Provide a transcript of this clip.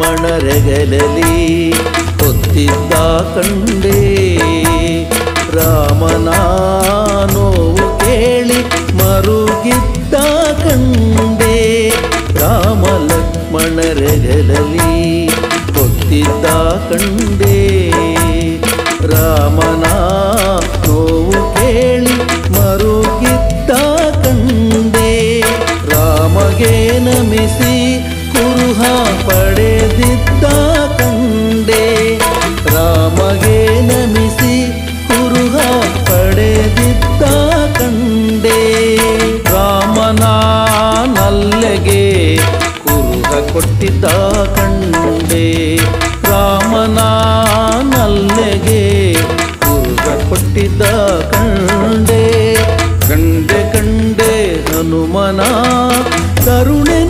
ಲಕ್ಷ್ಮಣರೆಗಲಲಿ ಹೊತ್ತಿದ್ದ ಕಂಡೇ ರಾಮನ ನೋವು ಕೇಳಿ ಮರುಗಿದ್ದ ಕಂಡೇ ರಾಮ ಲಕ್ಷ್ಮಣರೆಗಲಲಿ ಹೊತ್ತಿದ್ದ ಕಂಡೇ ರಾಮನ ನೋವು ಕೇಳಿ ಮರುಗಿದ್ದ ಕಂಡೇ ರಾಮಗೆ ನಮಿಸಿ ಕುರುಹ ಪಡೆದಿದ್ದ ಕಂಡೇ ರಾಮಗೆ ನಮಿಸಿ ಕುರುಹ ಪಡೆದಿದ್ದ ಕಂಡೇ ರಾಮನ ನಲ್ಲೆಗೆ ಕುರುಹ ಕೊಟ್ಟಿದ್ದ ಕಂಡೇ ರಾಮನ ನಲ್ಲೆಗೆ ಕುರುಹ ಕೊಟ್ಟಿದ್ದ ಕಂಡೇ ಕಂಡೆ ಕಂಡೆ ಹನುಮನ ಕರುಣೆ